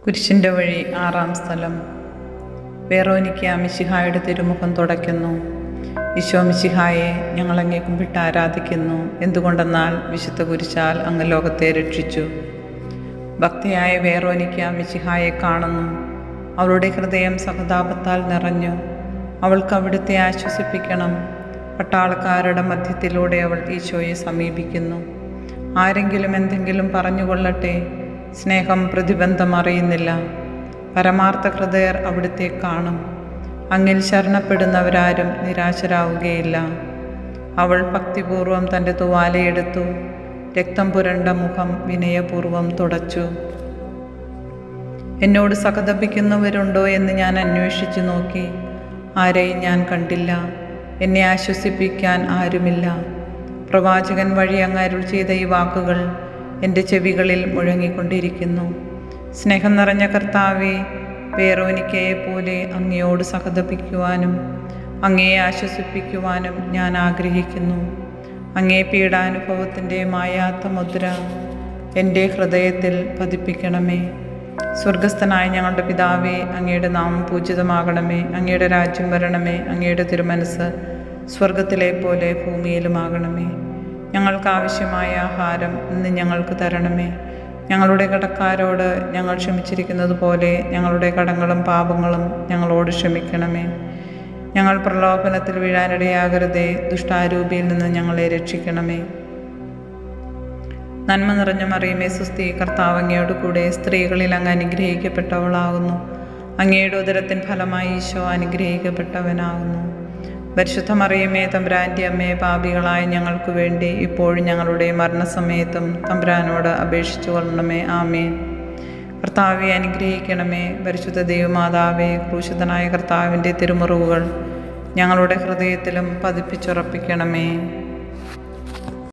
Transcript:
കുരിശിൻ്റെ വഴി ആറാം സ്ഥലം വേറോനിക്ക മിശിഹായുടെ തിരുമുഖം തുടയ്ക്കുന്നു ഈശോ മിശിഹായെ ഞങ്ങൾ അങ്ങേ കുമ്പിട്ട് ആരാധിക്കുന്നു എന്തുകൊണ്ടെന്നാൽ വിശുദ്ധ കുരിശാൽ അങ്ങ് ലോകത്തെ രക്ഷിച്ചു ഭക്തിയായ വേറോനിക്ക മിശിഹായെ കാണുന്നു അവളുടെ ഹൃദയം സഹതാപത്താൽ നിറഞ്ഞു അവൾക്ക് അവിടുത്തെ ആശ്വസിപ്പിക്കണം പട്ടാളക്കാരുടെ മധ്യത്തിലൂടെ അവൾ ഈശോയെ സമീപിക്കുന്നു ആരെങ്കിലും എന്തെങ്കിലും പറഞ്ഞുകൊള്ളട്ടെ സ്നേഹം പ്രതിബന്ധം അറിയുന്നില്ല പരമാർത്ഥ ഹൃദയർ അവിടുത്തെ കാണും അങ്ങിൽ ശരണപ്പെടുന്നവരാരും നിരാശരാവുകയില്ല അവൾ ഭക്തിപൂർവം തൻ്റെ തുവാലയെടുത്തു രക്തം പുരണ്ട മുഖം വിനയപൂർവം തുടച്ചു എന്നോട് സഹതപിക്കുന്നവരുണ്ടോ എന്ന് ഞാൻ അന്വേഷിച്ചു നോക്കി ആരെയും ഞാൻ കണ്ടില്ല എന്നെ ആശ്വസിപ്പിക്കാൻ ആരുമില്ല പ്രവാചകൻ വഴി അങ്ങ് അരുൾ ചെയ്ത ഈ വാക്കുകൾ എൻ്റെ ചെവികളിൽ മുഴങ്ങിക്കൊണ്ടിരിക്കുന്നു സ്നേഹം നിറഞ്ഞ കർത്താവെ വേറോനിക്കയെ പോലെ അങ്ങയോട് സഹതപിക്കുവാനും അങ്ങയെ ആശ്വസിപ്പിക്കുവാനും ഞാൻ ആഗ്രഹിക്കുന്നു അങ്ങേ പീഡാനുഭവത്തിൻ്റെ മായാത്ത മുദ്ര എൻ്റെ ഹൃദയത്തിൽ പതിപ്പിക്കണമേ സ്വർഗസ്ഥനായ ഞങ്ങളുടെ പിതാവേ അങ്ങയുടെ നാമം പൂജിതമാകണമേ അങ്ങയുടെ രാജ്യം വരണമേ അങ്ങയുടെ തിരുമനസ് സ്വർഗത്തിലെ പോലെ ഭൂമിയിലുമാകണമേ ഞങ്ങൾക്ക് ആവശ്യമായ ആഹാരം ഇന്ന് ഞങ്ങൾക്ക് തരണമേ ഞങ്ങളുടെ കടക്കാരോട് ഞങ്ങൾ ക്ഷമിച്ചിരിക്കുന്നത് പോലെ ഞങ്ങളുടെ കടങ്ങളും പാപങ്ങളും ഞങ്ങളോട് ക്ഷമിക്കണമേ ഞങ്ങൾ പ്രലോഭനത്തിൽ വീഴാനിടയാകരുതേ ദുഷ്ടാരൂപിയിൽ നിന്ന് ഞങ്ങളെ രക്ഷിക്കണമേ നന്മ നിറഞ്ഞ മറിയമേ സുസ്ഥി കർത്താവ് അങ്ങയോട് കൂടെ സ്ത്രീകളിൽ അങ്ങ് അനുഗ്രഹിക്കപ്പെട്ടവളാകുന്നു അങ്ങയുടെ ഉദരത്തിൻ ഫലമായി ഈശോ അനുഗ്രഹിക്കപ്പെട്ടവനാകുന്നു പരിശുദ്ധ മറിയമേ തമ്പുരാൻ്റെ അമ്മയെ പാപികളായ ഞങ്ങൾക്ക് വേണ്ടി ഇപ്പോഴും ഞങ്ങളുടെ മരണസമയത്തും തമ്പുരാനോട് അപേക്ഷിച്ചു കൊള്ളണമേ ആമേൻ കർത്താവെ അനുഗ്രഹിക്കണമേ പരിശുദ്ധ ദൈവമാതാവേ ക്രൂശിതനായ കർത്താവിൻ്റെ തിരുമുറിവുകൾ ഞങ്ങളുടെ ഹൃദയത്തിലും പതിപ്പിച്ചുറപ്പിക്കണമേ